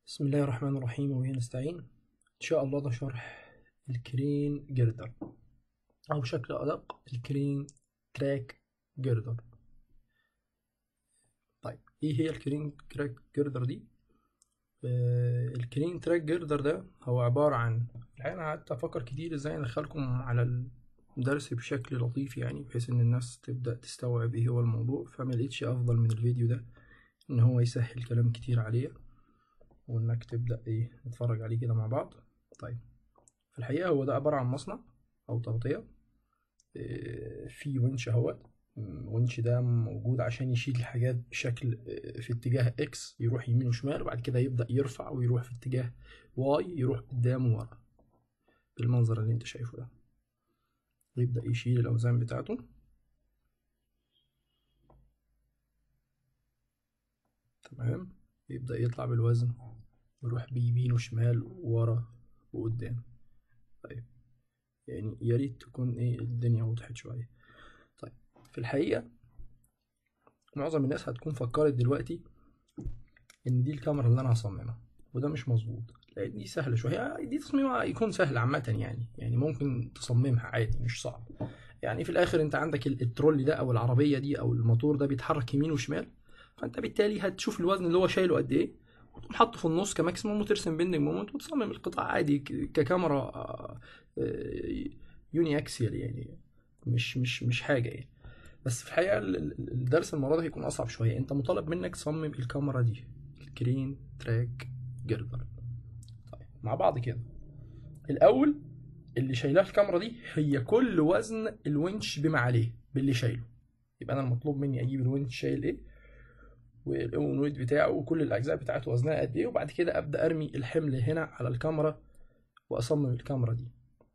بسم الله الرحمن الرحيم وبه نستعين إن شاء الله ده شرح الكرين جردر أو بشكل أدق الكرين تراك جردر طيب إيه هي الكرين تراك جردر دي؟ آه الكرين تراك جردر ده هو عبارة عن الحقيقة أنا قعدت أفكر كتير إزاي أدخلكم على الدرس بشكل لطيف يعني بحيث إن الناس تبدأ تستوعب إيه هو الموضوع فملقتش أفضل من الفيديو ده إن هو يسهل كلام كتير عليا وانك تبدا ايه نتفرج عليه كده مع بعض طيب في الحقيقه هو ده عباره عن مصنع او تغطيه إيه، في ونش اهوت ونش ده موجود عشان يشيل الحاجات بشكل إيه، في اتجاه اكس يروح يمين وشمال وبعد كده يبدا يرفع ويروح في اتجاه واي يروح قدام وورا بالمنظر اللي انت شايفه ده يبدا يشيل الاوزان بتاعته تمام يبدأ يطلع بالوزن يروح بيمين وشمال وورا وقدام طيب يعني يا ريت تكون ايه الدنيا وضحت شوية طيب في الحقيقة معظم الناس هتكون فكرت دلوقتي ان دي الكاميرا اللي انا هصممها وده مش مظبوط لان دي سهلة شوية دي تصميمها يكون سهل عامة يعني يعني ممكن تصممها عادي مش صعب يعني في الاخر انت عندك الترولي ده او العربية دي او الموتور ده بيتحرك يمين وشمال فانت بالتالي هتشوف الوزن اللي هو شايله قد ايه وتقوم حاطه في النص كماكسيموم وترسم بيندنج مومنت وتصمم القطاع عادي ك- ككاميرا آه، آه، يوني اكسيال يعني مش مش مش حاجه يعني بس في الحقيقه ال- ال- الدرس المره ده هيكون اصعب شويه انت مطالب منك تصمم الكاميرا دي الكرين تراك جردر طيب مع بعض كده الاول اللي شايلاه الكاميرا دي هي كل وزن الونش بما عليه باللي شايله يبقى انا المطلوب مني اجيب الونش شايل ايه والاون ويت بتاعه وكل الاجزاء بتاعته وزنها قد ايه وبعد كده ابدا ارمي الحمل هنا على الكاميرا واصمم الكاميرا دي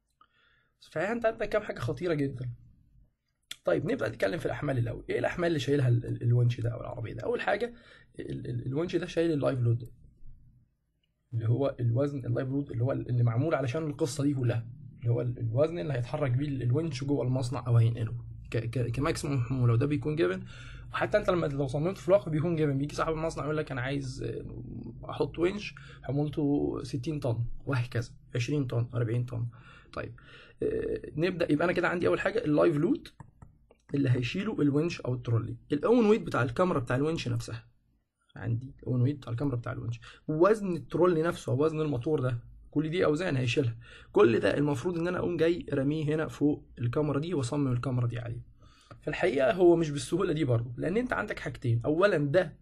فهي انت عندك كام حاجه خطيره جدا طيب نبدا نتكلم في الاحمال الاول ايه الاحمال اللي شايلها ال- ال- الونش ده او العربيه ده اول حاجه ال- ال- الونش ده شايل اللايف لود اللي هو الوزن اللايف لود اللي هو اللي معمول علشان القصه دي كلها اللي هو ال- الوزن اللي هيتحرك بيه ال- الونش جوه المصنع او هينقله ك- ك- كماكسيموم حموله وده بيكون جيفن وحتى انت لما لو صممت في الواقع بيكون جيفن بيجي صاحب المصنع يقول لك انا عايز آه، احط ونش حمولته 60 طن وهكذا 20 طن 40 طن طيب آه، نبدا يبقى انا كده عندي اول حاجه اللايف لود اللي هيشيله الونش او الترولي الاون ويت بتاع الكاميرا بتاع الونش نفسها عندي الاون ويت بتاع الكاميرا بتاع الونش ووزن الترولي نفسه او وزن الموتور ده كل دي اوزان هيشيلها كل ده المفروض ان انا اقوم جاي راميه هنا فوق الكاميرا دي واصمم الكاميرا دي عليه في الحقيقه هو مش بالسهوله دي برضه لان انت عندك حاجتين اولا ده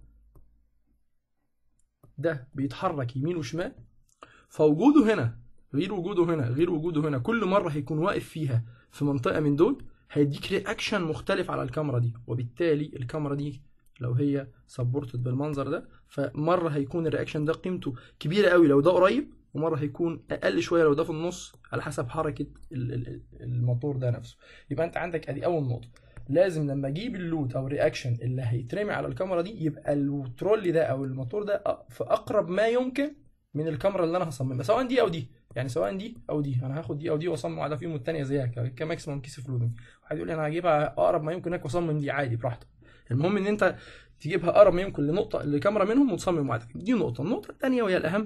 ده بيتحرك يمين وشمال فوجوده هنا غير وجوده هنا غير وجوده هنا كل مره هيكون واقف فيها في منطقه من دول هيديك رياكشن مختلف على الكاميرا دي وبالتالي الكاميرا دي لو هي سبورتد بالمنظر ده فمره هيكون الرياكشن ده قيمته كبيره قوي لو ده قريب ومره هيكون اقل شويه لو ده في النص على حسب حركه ال- ال- ال- الموتور ده نفسه يبقى انت عندك ادي اول نقطه لازم لما اجيب اللود او الرياكشن اللي هيترمي على الكاميرا دي يبقى الترولي ده او الموتور ده أ- في اقرب ما يمكن من الكاميرا اللي انا هصممها سواء دي او دي يعني سواء دي او دي انا هاخد دي او دي واصمم واحده فيهم والثانيه زيها ك- كماكسيمم كيس فلودنج واحد يقول لي انا هجيبها اقرب ما يمكن هناك واصمم دي عادي براحتك المهم ان انت تجيبها اقرب ما يمكن لنقطه لكاميرا منهم وتصمم واحده فيهم. دي نقطه النقطه الثانيه وهي الاهم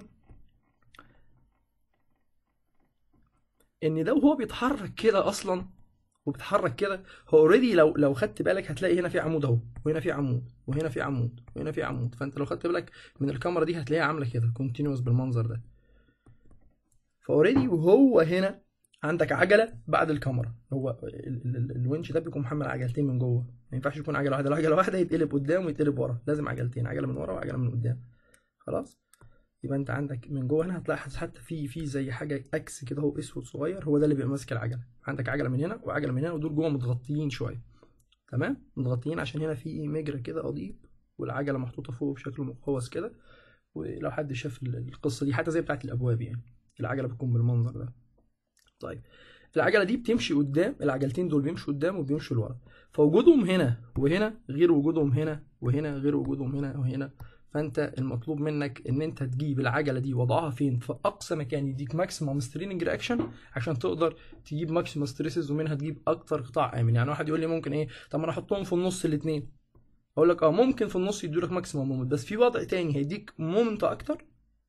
ان ده وهو بيتحرك كده اصلا وبيتحرك كده هو اوريدي لو لو خدت بالك هتلاقي هنا في عمود اهو وهنا في عمود وهنا في عمود وهنا في عمود فانت لو خدت بالك من الكاميرا دي هتلاقيها عامله كده كونتينوس بالمنظر ده فاوريدي وهو هنا عندك عجله بعد الكاميرا هو ال- ال- ال- الونش ده بيكون محمل عجلتين من جوه ما ينفعش يكون عجله واحده لو عجله واحده يتقلب قدام ويتقلب ورا لازم عجلتين عجله من ورا وعجله من قدام خلاص يبقى انت عندك من جوه هنا هتلاحظ حتى في في زي حاجه اكس كده هو اسود صغير هو ده اللي بيبقى ماسك العجله عندك عجله من هنا وعجله من هنا ودول جوه متغطيين شويه تمام متغطيين عشان هنا في مجرى كده قضيب والعجله محطوطه فوق بشكل مقوس كده ولو حد شاف ال- القصه دي حتى زي بتاعت الابواب يعني العجله بتكون بالمنظر ده طيب العجله دي بتمشي قدام العجلتين دول بيمشوا قدام وبيمشوا لورا فوجودهم هنا وهنا غير وجودهم هنا وهنا غير وجودهم هنا وهنا فانت المطلوب منك ان انت تجيب العجله دي وضعها فين في اقصى مكان يديك ماكسيمم ستريننج رياكشن عشان تقدر تجيب ماكسيمم ستريسز ومنها تجيب اكتر قطاع امن يعني واحد يقول لي ممكن ايه طب ما انا احطهم في النص الاثنين اقول لك اه ممكن في النص يدولك ماكسيمم مومنت بس في وضع تاني هيديك مومنت اكتر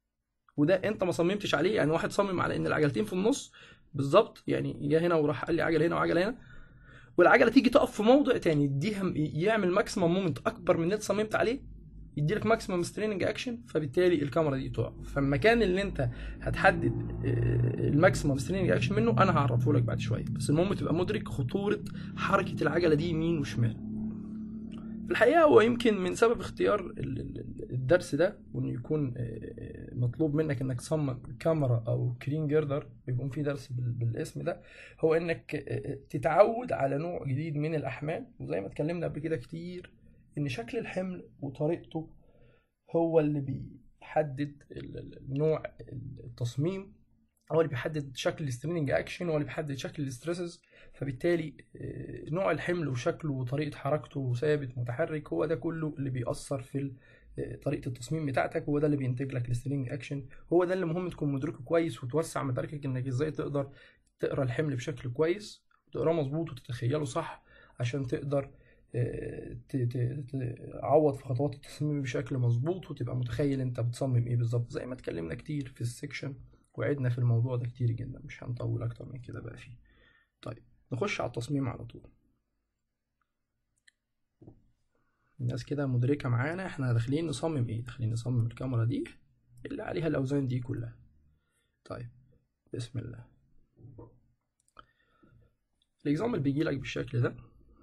وده انت ما صممتش عليه يعني واحد صمم على ان العجلتين في النص بالظبط يعني جه هنا وراح قال لي عجله هنا وعجله هنا والعجله تيجي تقف في موضع تاني يديها يعمل ماكسيمم مومنت اكبر من اللي انت صممت عليه يدي لك ماكسيمم ستريننج اكشن فبالتالي الكاميرا دي تقع فالمكان اللي انت هتحدد آه، الماكسيمم ستريننج اكشن منه انا هعرفه لك بعد شويه بس المهم تبقى مدرك خطوره حركه العجله دي يمين وشمال في الحقيقه هو يمكن من سبب اختيار ال- ال- الدرس ده وانه يكون آه، مطلوب منك انك تصمم كاميرا او كرين جيردر يكون في درس بال- بالاسم ده هو انك آه، تتعود على نوع جديد من الاحمال وزي ما اتكلمنا قبل كده كتير ان شكل الحمل وطريقته هو اللي بيحدد ال- ال- نوع التصميم هو اللي بيحدد شكل الستريننج اكشن هو اللي بيحدد شكل الاسترسز فبالتالي آه، نوع الحمل وشكله وطريقه حركته ثابت متحرك هو ده كله اللي بيأثر في ال- آه، طريقه التصميم بتاعتك هو ده اللي بينتج لك السترينج اكشن هو ده اللي مهم تكون مدركه كويس وتوسع مداركك انك ازاي تقدر تقرا الحمل بشكل كويس وتقراه مظبوط وتتخيله صح عشان تقدر آه، ت- ت- تعوض في خطوات التصميم بشكل مظبوط وتبقى متخيل انت بتصمم ايه بالظبط زي ما اتكلمنا كتير في السكشن وعدنا في الموضوع ده كتير جدا مش هنطول اكتر من كده بقى فيه طيب نخش على التصميم على طول الناس كده مدركة معانا احنا داخلين نصمم ايه داخلين نصمم الكاميرا دي اللي عليها الاوزان دي كلها طيب بسم الله الاكزامبل بيجي لك بالشكل ده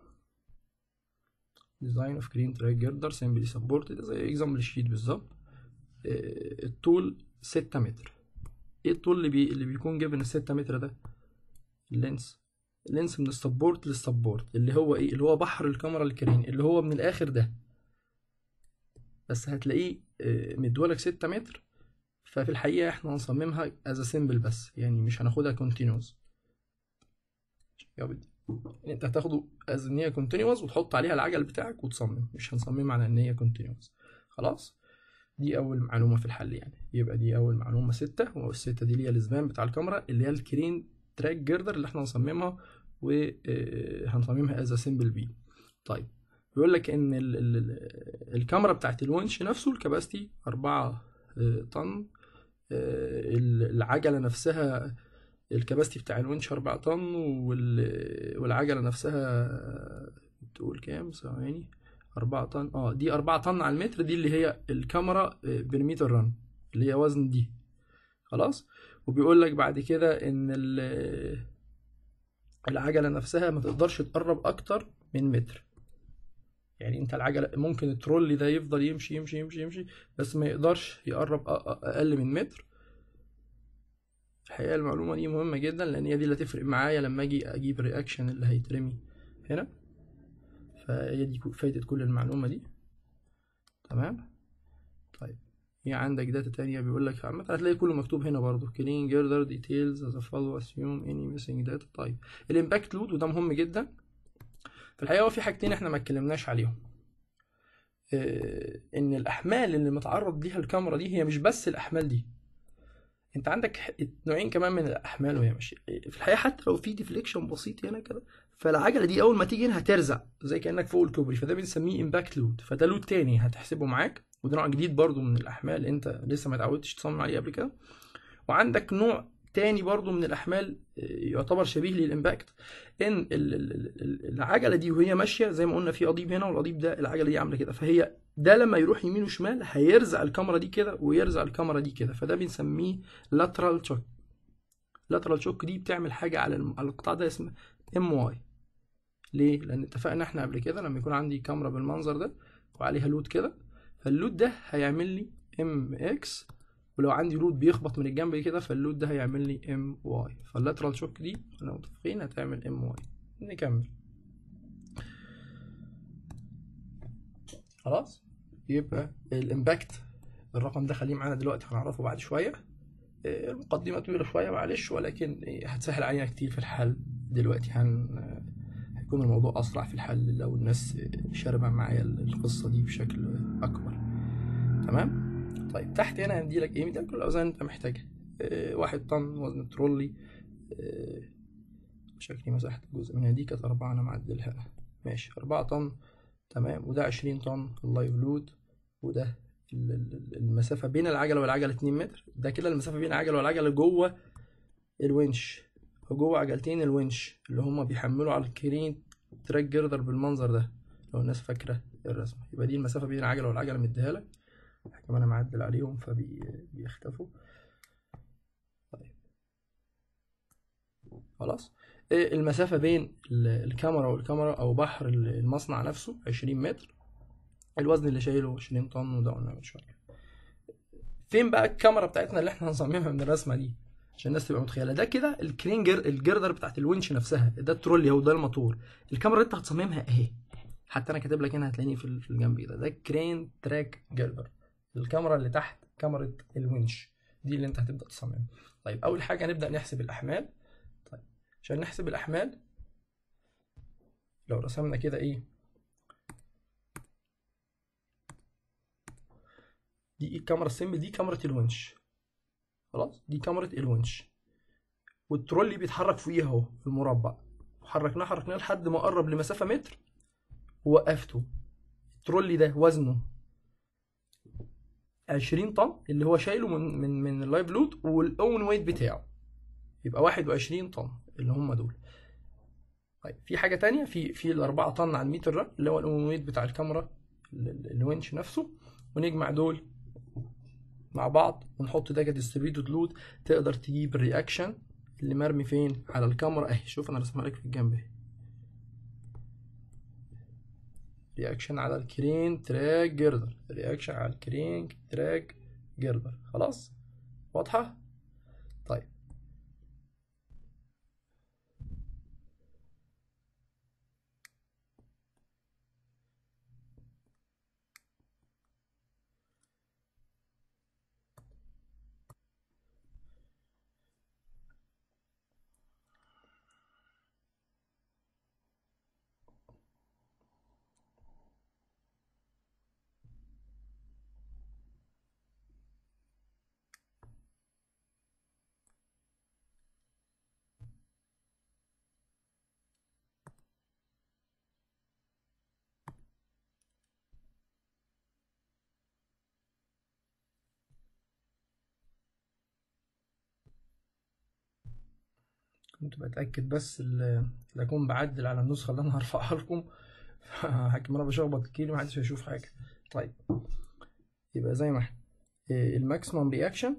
ديزاين اوف جرين تراك جردر سمبلي سبورتد زي اكزامبل الشيت بالظبط آه، الطول ستة متر ايه الطول اللي بي... اللي بيكون جيفن الستة متر ده اللينس اللينس من السبورت للسبورت اللي هو ايه اللي هو بحر الكاميرا الكرين اللي هو من الاخر ده بس هتلاقيه آه، مدولك ستة متر ففي الحقيقة احنا هنصممها از سيمبل بس يعني مش هناخدها كونتينوس انت هتاخده از ان هي كونتينوس وتحط عليها العجل بتاعك وتصمم مش هنصممها على ان هي كونتينوس خلاص دي اول معلومه في الحل يعني يبقى دي اول معلومه ستة والستة دي اللي هي الاسبان بتاع الكاميرا اللي هي الكرين تراك جيردر اللي احنا هنصممها وهنصممها از سيمبل بي طيب بيقول لك ان ال ال ال الكاميرا بتاعت الونش نفسه الكباستي 4 طن آه، العجله نفسها الكباستي بتاع الونش 4 طن وال- والعجله نفسها تقول كام ثواني 4 طن اه دي 4 طن على المتر دي اللي هي الكاميرا بالمتر رن اللي هي وزن دي خلاص وبيقول لك بعد كده ان ال- العجله نفسها ما تقدرش تقرب اكتر من متر يعني انت العجله ممكن الترولي ده يفضل يمشي يمشي يمشي يمشي بس ما يقدرش يقرب أ- أ- اقل من متر الحقيقه المعلومه دي مهمه جدا لان هي دي اللي هتفرق معايا لما اجي اجيب الرياكشن اللي هيترمي هنا فهي دي فايدة كل المعلومة دي تمام طيب في عندك داتا تانية بيقول لك عامة هتلاقي كله مكتوب هنا برضو clean girder details as a follow assume any missing data طيب الامباكت لود وده مهم جدا في الحقيقة هو في حاجتين احنا ما اتكلمناش عليهم اه ان الاحمال اللي متعرض ليها الكاميرا دي هي مش بس الاحمال دي انت عندك ح- نوعين كمان من الاحمال وهي ماشيه في الحقيقه حتى لو في ديفليكشن بسيط هنا كده فالعجله دي اول ما تيجي هنا هترزع زي كانك فوق الكوبري فده بنسميه امباكت لود فده لود تاني هتحسبه معاك وده نوع جديد برضو من الاحمال انت لسه ما اتعودتش تصمم عليه قبل كده وعندك نوع تاني برضو من الاحمال آه، يعتبر شبيه للامباكت ان ال- ال- ال- العجله دي وهي ماشيه زي ما قلنا في قضيب هنا والقضيب ده العجله دي عامله كده فهي ده لما يروح يمين وشمال هيرزع الكاميرا دي كده ويرزع الكاميرا دي كده فده بنسميه lateral shock lateral shock دي بتعمل حاجه على الم- على القطاع ده اسمها ام واي ليه لان اتفقنا احنا قبل كده لما يكون عندي كاميرا بالمنظر ده وعليها لود كده فاللود ده هيعمل لي ام اكس ولو عندي لود بيخبط من الجنب كده فاللود ده هيعمل لي ام واي فاللاترال شوك دي احنا متفقين هتعمل ام واي نكمل خلاص يبقى الامباكت الرقم ده خليه معانا دلوقتي هنعرفه بعد شويه آه، المقدمه طويله شويه معلش ولكن آه، هتسهل علينا كتير في الحل دلوقتي هن آه، هيكون الموضوع اسرع في الحل لو الناس آه، شاربه معايا القصه دي بشكل اكبر تمام طيب تحت هنا هنديلك ايه مديلك كل الاوزان اللي انت محتاجها آه، واحد طن وزن ترولي آه، شكلي مسحت جزء منها دي كانت أربعة أنا معدلها ماشي أربعة طن تمام وده عشرين طن اللايف لود وده ال- ال- المسافه بين العجله والعجله 2 متر ده كده المسافه بين العجله والعجله جوه الونش وجوه عجلتين الونش اللي هما بيحملوا على الكرين تراك جردر بالمنظر ده لو الناس فاكره الرسمه يبقى دي المسافه بين العجله والعجله مديها لك كمان انا معدل عليهم فبيختفوا طيب خلاص إيه المسافه بين ال- الكاميرا والكاميرا او بحر ال- المصنع نفسه 20 متر الوزن اللي شايله 20 طن وده قلنا من شويه فين بقى الكاميرا بتاعتنا اللي احنا هنصممها من الرسمه دي عشان الناس تبقى متخيله ده كده الكرين جر... الجردر بتاعت الونش نفسها ده الترولي او ده الموتور الكاميرا اللي انت هتصممها اهي حتى انا كاتب لك هنا هتلاقيني في ال- في الجنب كده ده كرين تراك جردر الكاميرا اللي تحت كاميرا الونش دي اللي انت هتبدا تصممها طيب اول حاجه هنبدا نحسب الاحمال طيب عشان نحسب الاحمال لو رسمنا كده ايه دي الكاميرا السيمبل دي كاميرا الونش خلاص دي كاميرا الونش والترولي بيتحرك فوقيها اهو في المربع حركناه حركناه لحد ما قرب لمسافه متر ووقفته الترولي ده وزنه 20 طن اللي هو شايله من من من اللايف لود والاون ويت بتاعه يبقى 21 طن اللي هم دول طيب في حاجه تانية في في الأربعة طن على المتر ده اللي هو الاون ويت بتاع الكاميرا ال- ال- الونش نفسه ونجمع دول مع بعض ونحط ده كديستريبيوتد لود تقدر تجيب الرياكشن اللي مرمي فين على الكاميرا اهي شوف انا رسمها لك في الجنب اهي رياكشن على الكرين تراك جردر رياكشن على الكرين تراك جردر خلاص واضحة طيب كنت بتأكد بس ال- لا أكون بعدل على النسخة اللي أنا هرفعها لكم حكم أنا بشخبط الكيلو محدش هيشوف حاجة طيب يبقى زي ما احنا إيه، الماكسيمم رياكشن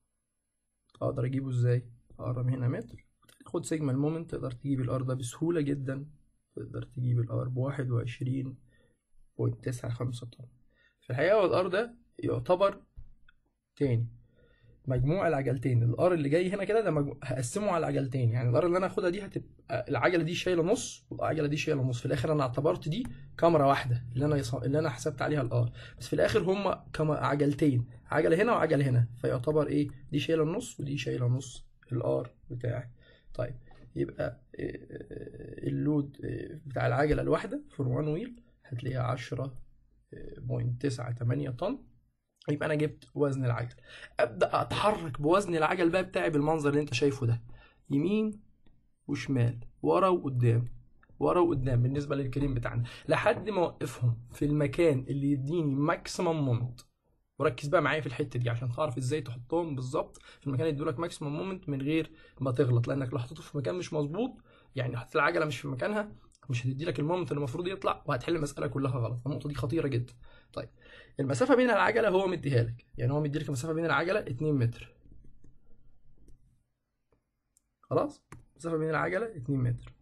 أقدر أجيبه إزاي؟ أقرب هنا متر خد سيجما المومنت تقدر تجيب الار ده بسهولة جدا تقدر تجيب الار بواحد وعشرين بوينت تسعة خمسة طن في الحقيقة هو الار ده يعتبر تاني مجموع العجلتين الار اللي جاي هنا كده ده مجموع هقسمه على العجلتين يعني الار اللي انا هاخدها دي هتبقى العجله دي شايله نص والعجله دي شايله نص في الاخر انا اعتبرت دي كاميرا واحده اللي انا يص... اللي انا حسبت عليها الار بس في الاخر هما كما عجلتين عجله هنا وعجله هنا فيعتبر ايه دي شايله النص ودي شايله نص الار بتاعي طيب يبقى إيه، إيه، اللود إيه، بتاع العجله الواحده فور وان ويل هتلاقيها عشرة بوينت تسعة تمانية طن يبقى انا جبت وزن العجل ابدا اتحرك بوزن العجل بقى بتاعي بالمنظر اللي انت شايفه ده يمين وشمال ورا وقدام ورا وقدام بالنسبه للكريم بتاعنا لحد ما اوقفهم في المكان اللي يديني ماكسيمم مومنت وركز بقى معايا في الحته دي عشان تعرف ازاي تحطهم بالظبط في المكان اللي يدولك ماكسيمم مومنت من غير ما تغلط لانك لو حطيته في مكان مش مظبوط يعني حطيت العجله مش في مكانها مش هتدي لك المومنت اللي المفروض يطلع وهتحل المساله كلها غلط النقطه دي خطيره جدا طيب المسافه بين العجله هو مديها لك يعني هو مديلك المسافه بين العجله 2 متر خلاص المسافه بين العجله 2 متر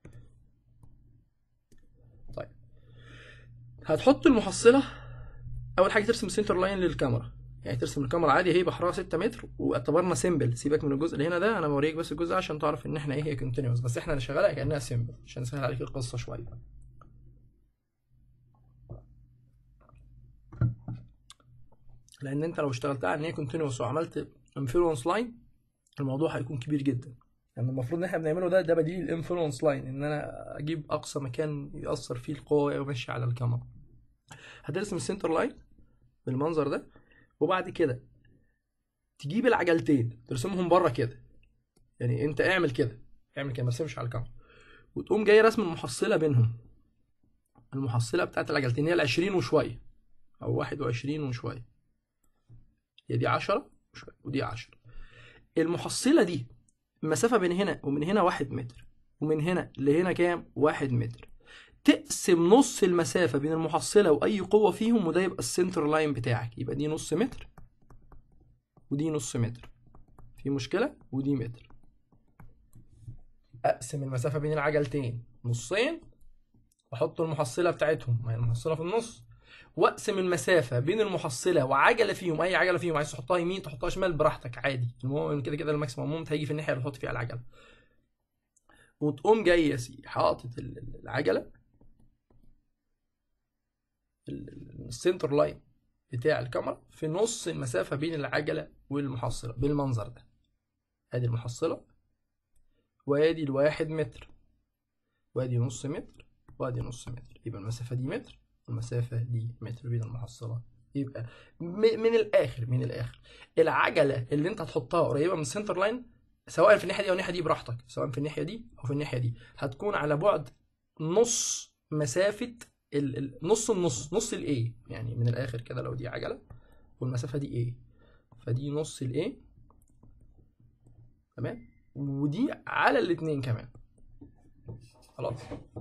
طيب هتحط المحصله اول حاجه ترسم سنتر لاين للكاميرا يعني ترسم الكاميرا عادي هي بحرها 6 متر واعتبرنا سيمبل سيبك من الجزء اللي هنا ده انا بوريك بس الجزء ده عشان تعرف ان احنا ايه هي كونتينوس بس احنا اللي شغالها كانها سيمبل عشان نسهل عليك القصه شويه لان انت لو اشتغلتها على ان هي كونتينوس وعملت انفلونس لاين الموضوع هيكون كبير جدا يعني المفروض ان احنا بنعمله ده ده بديل الانفلونس لاين ان انا اجيب اقصى مكان ياثر فيه القوه وماشي على الكاميرا هترسم السنتر لاين بالمنظر ده وبعد كده تجيب العجلتين ترسمهم بره كده يعني انت اعمل كده اعمل كده ما ترسمش على الكاميرا وتقوم جاي رسم المحصله بينهم المحصله بتاعت العجلتين هي ال 20 وشويه او 21 وشويه هي دي 10 ودي 10 المحصله دي المسافه بين هنا ومن هنا 1 متر ومن هنا لهنا كام 1 متر تقسم نص المسافه بين المحصله واي قوه فيهم وده يبقى السنتر لاين بتاعك يبقى دي نص متر ودي نص متر في مشكله ودي متر اقسم المسافه بين العجلتين نصين واحط المحصله بتاعتهم ما هي المحصله في النص واقسم المسافه بين المحصله وعجله فيهم اي عجله فيهم عايز تحطها يمين تحطها شمال براحتك عادي المهم كده كده الماكسيموم مومنت هيجي في الناحيه اللي تحط فيها العجله وتقوم جاي يا سيدي حاطط ال- ال- العجله ال- ال- السنتر لاين بتاع الكاميرا في نص المسافه بين العجله والمحصله بالمنظر ده ادي المحصله وادي الواحد متر وادي نص متر وادي نص متر يبقى المسافه دي متر والمسافه دي متر بين المحصله يبقى م- من الاخر من الاخر العجله اللي انت هتحطها قريبه من السنتر لاين سواء في الناحيه دي او الناحيه دي براحتك سواء في الناحيه دي او في الناحيه دي هتكون على بعد نص مسافه ال... ال... نص النص نص الاي يعني من الاخر كده لو دي عجله والمسافه دي ايه فدي نص الاي تمام ودي على الاتنين كمان خلاص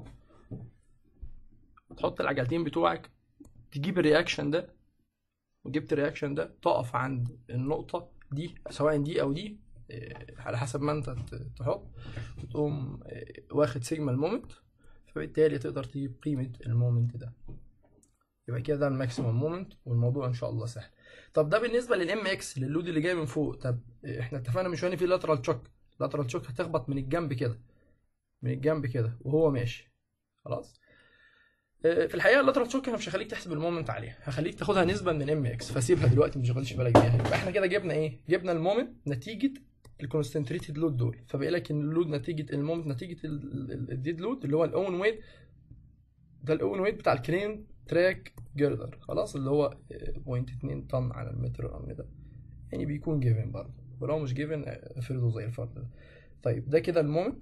تحط العجلتين بتوعك تجيب الرياكشن ده وجبت الرياكشن ده تقف عند النقطة دي سواء دي أو دي إيه، على حسب ما أنت ت- تحط وتقوم إيه، واخد سيجما المومنت فبالتالي تقدر تجيب قيمة المومنت ده يبقى كده ده الماكسيمم مومنت والموضوع إن شاء الله سهل طب ده بالنسبة للام اكس للود اللي جاي من فوق طب إيه، احنا اتفقنا من شوية إن في لاترال تشوك لاترال تشوك هتخبط من الجنب كده من الجنب كده وهو ماشي خلاص في الحقيقه اللاترال شوك انا مش هخليك تحسب المومنت عليها هخليك تاخدها نسبه من ام اكس فسيبها دلوقتي ما تشغلش بالك بيها يبقى احنا كده جبنا ايه جبنا المومنت نتيجه الكونستنتريتد لود دول فبقى لك ان اللود نتيجه المومنت نتيجه الديد لود اللي هو الاون ويت ده الاون ويت بتاع الكرين تراك جردر خلاص اللي هو 0.2 طن على المتر الامر ده يعني بيكون جيفن برضه ولو مش جيفن افرضه زي الفرد ده طيب ده كده المومنت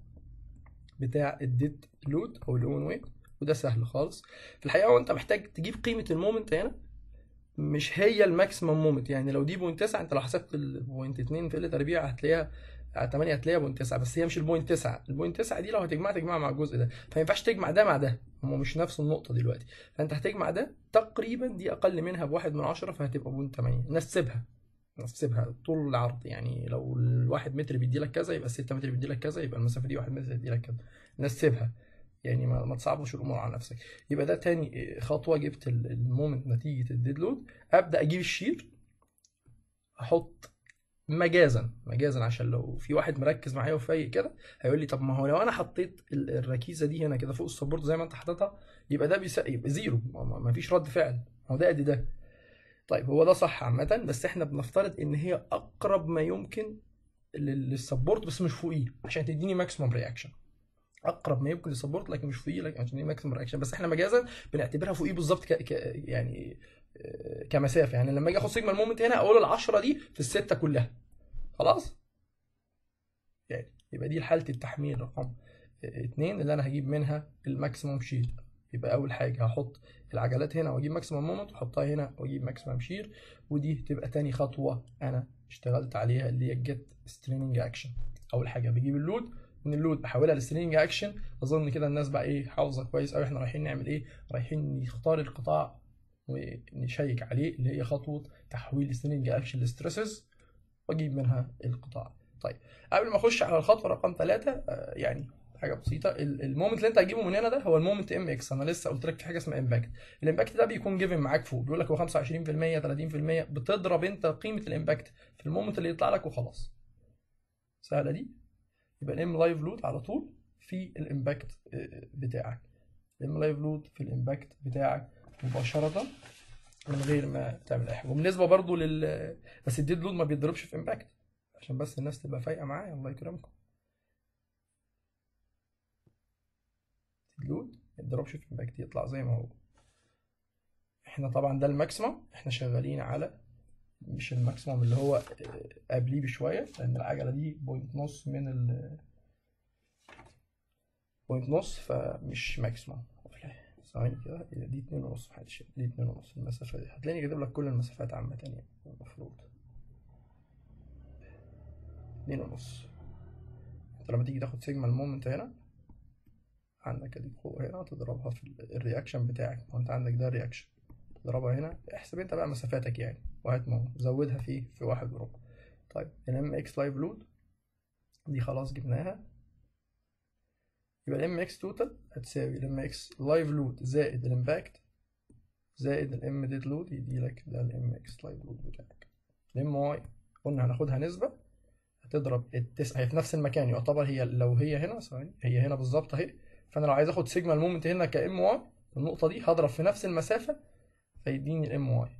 بتاع الديد لود او الاون ويت وده سهل خالص في الحقيقه وانت محتاج تجيب قيمه المومنت هنا مش هي الماكسيمم مومنت يعني لو دي بوينت 9 انت لو حسبت البوينت 2 في ال تربيع هتلاقيها على 8 هتلاقيها بوينت 9 بس هي مش البوينت 9 البوينت 9 دي لو هتجمع تجمع مع الجزء ده فما ينفعش تجمع ده مع ده هما مش نفس النقطه دلوقتي فانت هتجمع ده تقريبا دي اقل منها بواحد من عشرة فهتبقى بوينت 8 نسبها نسبها طول العرض يعني لو الواحد متر بيدي لك كذا يبقى 6 متر بيدي لك كذا يبقى المسافه دي 1 متر بيدي لك كذا نسبها يعني ما, ما تصعبش الامور على نفسك يبقى ده تاني خطوه جبت ال- المومنت نتيجه الديد لود ابدا اجيب الشير احط مجازا مجازا عشان لو في واحد مركز معايا وفايق كده هيقول لي طب ما هو لو انا حطيت ال- الركيزه دي هنا كده فوق السبورت زي ما انت حاططها يبقى ده بيس... يبقى زيرو ما- ما ما فيش رد فعل هو ده قد ده طيب هو ده صح عامه بس احنا بنفترض ان هي اقرب ما يمكن لل- للسبورت بس مش فوقيه عشان تديني ماكسيمم رياكشن اقرب ما يمكن للسبورت لكن مش فوقيه لكن عشان ماكسيمم رياكشن بس احنا مجازا بنعتبرها فوقيه بالظبط ك... ك... يعني آه، كمسافه يعني لما اجي اخد سيجما المومنت هنا اقول ال10 دي في السته كلها خلاص يعني يبقى دي حاله التحميل رقم اتنين اللي انا هجيب منها الماكسيموم شير يبقى اول حاجه هحط العجلات هنا واجيب ماكسيموم مومنت واحطها هنا واجيب ماكسيموم شير ودي تبقى تاني خطوه انا اشتغلت عليها اللي هي الجيت ستريننج اكشن اول حاجه بجيب اللود من اللود بحولها لستريننج اكشن اظن كده الناس بقى ايه حافظه كويس قوي احنا رايحين نعمل ايه رايحين نختار القطاع ونشيك عليه اللي هي خطوه تحويل ستريننج اكشن لستريسز واجيب منها القطاع طيب قبل ما اخش على الخطوه رقم ثلاثة يعني حاجه بسيطه ال- المومنت اللي انت هتجيبه من هنا ده هو المومنت ام اكس انا لسه قلت لك في حاجه اسمها امباكت الامباكت ده بيكون جيفن معاك فوق بيقول لك هو 25% 30% بتضرب انت قيمه الامباكت في المومنت اللي يطلع لك وخلاص سهله دي يبقى الام لايف لود على طول في الامباكت آه، بتاعك الام لايف لود في الامباكت بتاعك مباشره من غير ما تعمل اي حاجه وبالنسبه برضو لل بس الديد لود ما بيتضربش في امباكت عشان بس الناس تبقى فايقه معايا الله يكرمكم لود ما يتضربش في امباكت يطلع زي ما هو احنا طبعا ده الماكسيمم احنا شغالين على مش الماكسيمم اللي هو آه، قبليه بشويه لان العجله دي بوينت نص من ال بوينت نص فمش ماكسيمم ثواني كده دي اتنين ونص محدش دي اتنين ونص المسافة دي هتلاقيني كاتب لك كل المسافات عامة يعني المفروض اتنين ونص انت لما تيجي تاخد سيجما المومنت هنا عندك ادي فوق هنا تضربها في ال- الرياكشن بتاعك وانت عندك ده رياكشن تضربها هنا احسب انت بقى مسافاتك يعني وهات مو زودها في في واحد وربع طيب الام اكس لايف لود دي خلاص جبناها يبقى الام اكس توتال هتساوي الام اكس لايف لود زائد الامباكت زائد الام ديد لود يدي لك ده الام اكس لايف لود بتاعك الام واي قلنا هناخدها نسبة هتضرب التس هي في نفس المكان يعتبر هي لو هي هنا ثواني هي هنا بالظبط اهي فانا لو عايز اخد سيجما المومنت هنا كام واي النقطة دي هضرب في نفس المسافة فيديني الام واي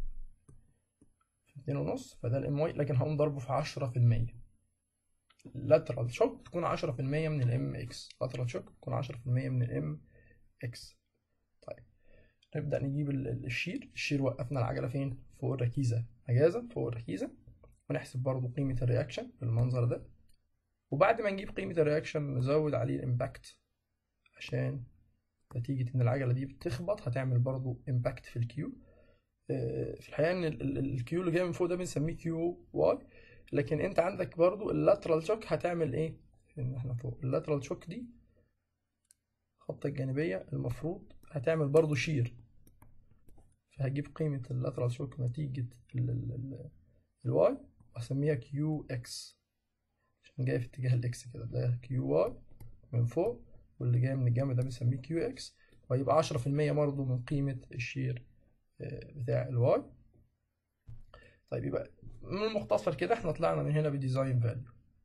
اتنين ونص فده الام واي لكن هقوم ضربه في عشرة في المية lateral shock تكون عشرة في المية من الام اكس lateral shock تكون عشرة في المية من الام اكس طيب نبدأ نجيب ال- ال- الشير الشير وقفنا العجلة فين فوق الركيزة مجازا فوق الركيزة ونحسب برضو قيمة الرياكشن بالمنظر ده وبعد ما نجيب قيمة الرياكشن نزود عليه الامباكت عشان نتيجة إن العجلة دي بتخبط هتعمل برضو امباكت في الكيو آه، في الحقيقة إن ال- ال- الكيو اللي جاي من فوق ده بنسميه كيو واي لكن أنت عندك برضو اللاترال شوك هتعمل إيه؟ إن إحنا فوق اللاترال شوك دي الخطة الجانبية المفروض هتعمل برضو شير فهجيب قيمة اللاترال شوك نتيجة ال- ال- ال- الواي وأسميها كيو إكس عشان جاي في اتجاه الإكس كده ده كيو واي من فوق واللي جاي من الجنب ده بنسميه كيو إكس وهيبقى عشرة في المية برضه من قيمة الشير آه، بتاع الواي طيب يبقى من المختصر كده احنا طلعنا من هنا بديزاين فاليو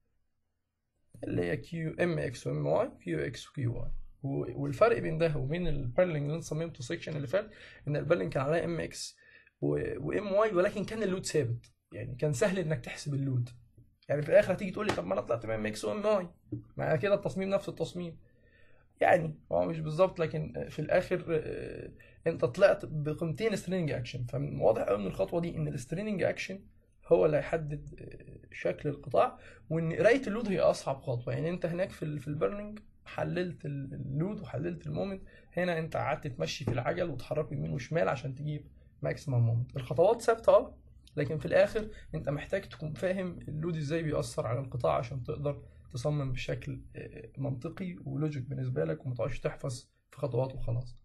اللي هي كيو ام اكس وام واي كيو اكس وكيو واي والفرق بين ده وبين البيرلينج اللي انت صممته السكشن اللي فات ان البيرلينج كان عليها ام اكس وام واي ولكن كان اللود ثابت يعني كان سهل انك تحسب اللود يعني في الاخر هتيجي تقول لي طب ما انا طلعت ام اكس وام واي مع كده التصميم نفس التصميم يعني هو مش بالظبط لكن في الاخر آه، انت طلعت بقيمتين ستريننج اكشن فواضح قوي من الخطوه دي ان الستريننج اكشن هو اللي هيحدد آه، شكل القطاع وان قرايه اللود هي اصعب خطوه يعني انت هناك في ال في البرنينج حللت ال- اللود وحللت المومنت هنا انت قعدت تمشي في العجل وتحركه يمين وشمال عشان تجيب ماكسيمم مومنت الخطوات ثابته اه لكن في الاخر انت محتاج تكون فاهم اللود ازاي بيأثر على القطاع عشان تقدر تصمم بشكل آه، منطقي ولوجيك بالنسبه لك وما تقعدش تحفظ في خطوات وخلاص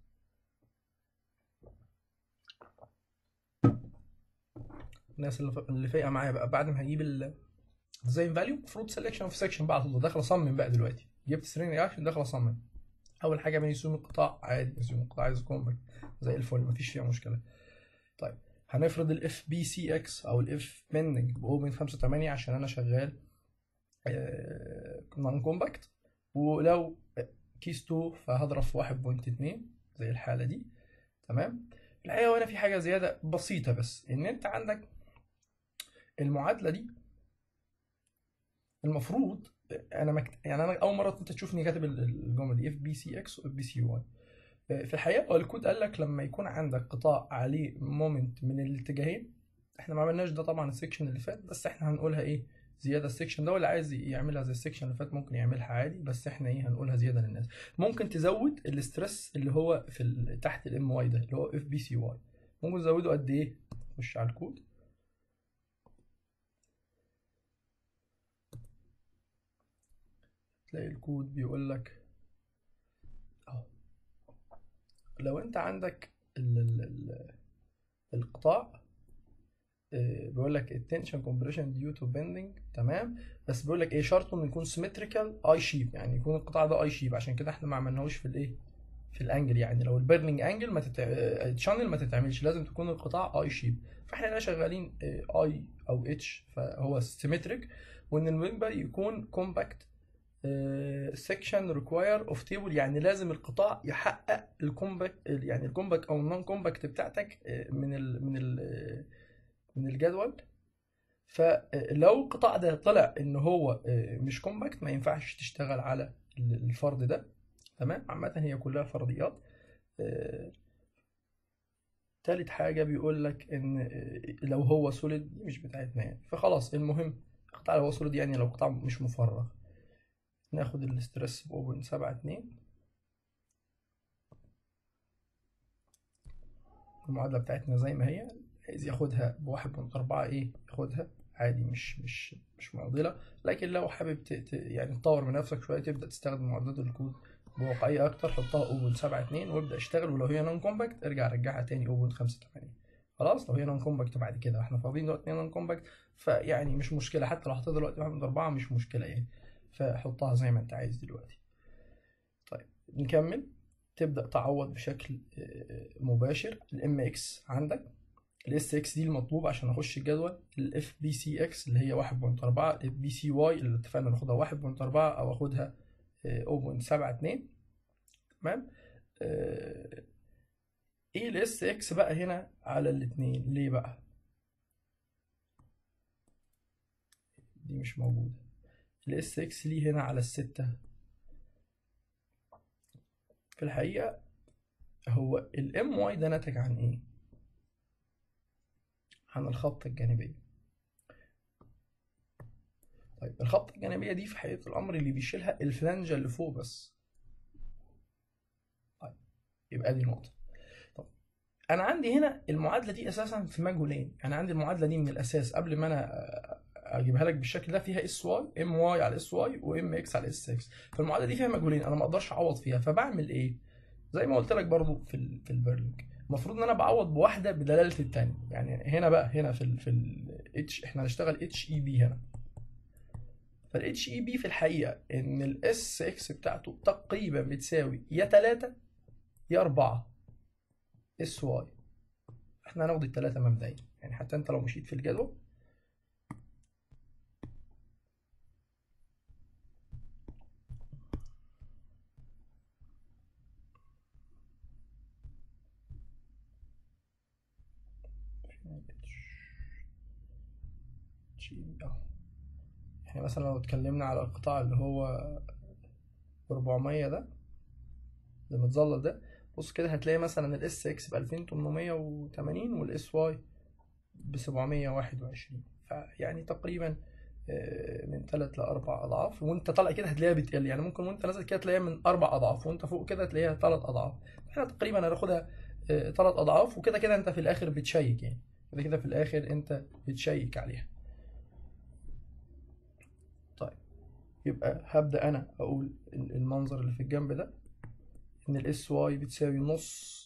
الناس اللي ف- اللي فايقه معايا بقى بعد ما هجيب ال ديزاين فاليو المفروض سelection اوف سكشن بقى على طول داخل اصمم بقى دلوقتي جبت سترينج اكشن داخل اصمم اول حاجه بنسيوم القطاع عادي بنسيوم القطاع عايز كومباكت زي الفل مفيش فيها مشكله طيب هنفرض الاف بي سي اكس او الاف بيندنج ب 0.85 عشان انا شغال نون كومباكت ولو كيس 2 فهضرب في 1.2 زي الحاله دي تمام الحقيقه هنا في حاجه زياده بسيطه بس ان انت عندك المعادله دي المفروض انا مكت... يعني انا اول مره انت تشوفني كاتب ال- الجمله دي اف بي سي اكس واف بي سي واي في الحقيقه هو الكود قال لك لما يكون عندك قطاع عليه مومنت من الاتجاهين احنا ما عملناش ده طبعا السكشن اللي فات بس احنا هنقولها ايه زياده السكشن ده واللي عايز يعملها زي السكشن اللي فات ممكن يعملها عادي بس احنا ايه هنقولها زياده للناس ممكن تزود الاسترس اللي هو في ال... تحت الام واي ده اللي هو اف بي سي واي ممكن تزوده قد ايه خش على الكود تلاقي الكود بيقول لك اهو لو انت عندك ال ال ال القطاع آه، بيقول لك التنشن كومبريشن ديو تو بيندنج تمام بس بيقول لك ايه شرطه انه يكون سيمتريكال اي شيب يعني يكون القطاع ده اي شيب عشان كده احنا ما عملناهوش في الايه في الانجل يعني لو البيرنينج انجل ما تتع... الشانل ما تتعملش لازم تكون القطاع اي شيب فاحنا هنا شغالين اي او اتش فهو سيمتريك وان الممبر يكون كومباكت سكشن ريكواير اوف تيبل يعني لازم القطاع يحقق الكومباكت يعني الكومباكت او النون كومباكت بتاعتك آه، من ال من ال آه، من الجدول فلو القطاع ده طلع ان هو آه، مش كومباكت ما ينفعش تشتغل على ال- الفرض ده تمام عامة هي كلها فرضيات آه، تالت حاجة بيقول لك ان آه، لو هو سوليد دي مش بتاعتنا يعني فخلاص المهم القطاع لو هو سوليد يعني لو قطاع مش مفرغ ناخد الاسترس ب 0.72 المعادلة بتاعتنا زي ما هي عايز ياخدها ب 1.4 ايه ياخدها عادي مش مش مش معضله لكن لو حابب ت... ت... يعني تطور من نفسك شويه تبدا تستخدم معدات الكود بواقعيه اكتر حطها 0.72 وابدا اشتغل ولو هي نون كومباكت ارجع رجعها تاني 0.85 خلاص لو هي نون كومباكت بعد كده احنا فاضيين دلوقتي نون كومباكت فيعني مش مشكله حتى لو حطيتها دلوقتي 1.4 مش مشكله يعني فحطها زي ما انت عايز دلوقتي طيب نكمل تبدا تعوض بشكل مباشر الام اكس عندك الاس اكس دي المطلوب عشان اخش الجدول الاف بي سي اكس اللي هي 1.4 البي سي واي اللي اتفقنا ناخدها 1.4 او اخدها 0.72 تمام ايه الاس اكس بقى هنا على الاتنين ليه بقى دي مش موجودة الاس اكس ليه هنا على الستة في الحقيقة هو الام واي ده نتج عن ايه عن الخبطة الجانبية طيب الخبطة الجانبية دي في حقيقة الأمر اللي بيشيلها الفلانجة اللي فوق بس طيب يبقى دي نقطة طب أنا عندي هنا المعادلة دي أساسا في مجهولين أنا عندي المعادلة دي من الأساس قبل ما أنا أجيبها لك بالشكل ده فيها اس واي ام واي على اس واي وام اكس على اس اكس فالمعادلة دي فيها مجهولين أنا ما أقدرش أعوض فيها فبعمل إيه؟ زي ما قلت لك برضو في ال في البرلينج المفروض ان انا بعوض بواحده بدلاله الثانيه يعني هنا بقى هنا في ال في الاتش احنا هنشتغل اتش اي بي هنا فالاتش اي بي في الحقيقه ان الاس اكس بتاعته تقريبا بتساوي يا 3 يا 4 اس واي احنا هناخد الثلاثه مبدئيا يعني حتى انت لو مشيت في الجدول يعني مثلا لو اتكلمنا على القطاع اللي هو 400 ده اللي متظلل ده بص كده هتلاقي مثلا الاس اكس ب 2880 والاس واي ب 721 فيعني تقريبا من 3 ل 4 اضعاف وانت طالع كده هتلاقيها بتقل يعني ممكن وانت نازل كده تلاقيها من 4 اضعاف وانت فوق كده تلاقيها 3 اضعاف احنا تقريبا هناخدها 3 اضعاف وكده كده انت في الاخر بتشيك يعني كده كده في الاخر انت بتشيك عليها يبقى هبدأ أنا أقول المنظر اللي في الجنب ده إن الاس واي بتساوي نص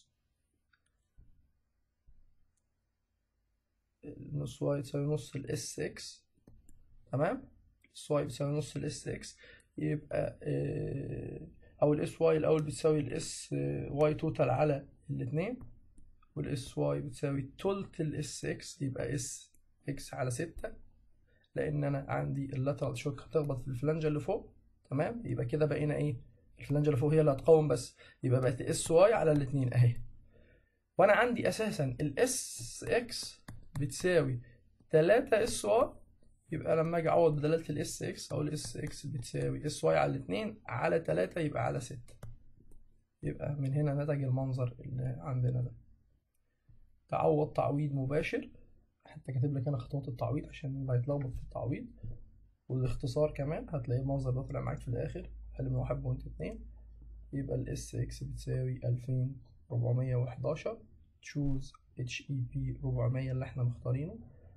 نص واي بتساوي نص الاس اكس تمام الاس واي بتساوي نص الاس اكس يبقى أو الاس واي الأول بتساوي الاس واي توتال على الاتنين والاس واي بتساوي تلت الاس اكس يبقى اس اكس على ستة لان انا عندي اللاترال شوك هتخبط في الفلانجه اللي فوق تمام يبقى كده بقينا ايه الفلانجه اللي فوق هي اللي هتقاوم بس يبقى بقت اس واي على الاثنين اهي وانا عندي اساسا الاس اكس بتساوي 3 اس واي يبقى لما اجي اعوض بدلاله الاس اكس اقول اس اكس بتساوي اس واي على الاثنين على 3 يبقى على 6 يبقى من هنا نتج المنظر اللي عندنا ده تعوض تعويض مباشر حتى كاتب لك انا خطوات التعويض عشان اللي هيتلخبط في التعويض والاختصار كمان هتلاقي المنظر ده طلع معاك في الاخر اقل من واحد بوينت اتنين يبقى الاس اكس بتساوي الفين ربعمية وحداشر تشوز اتش اي بي ربعمية اللي احنا مختارينه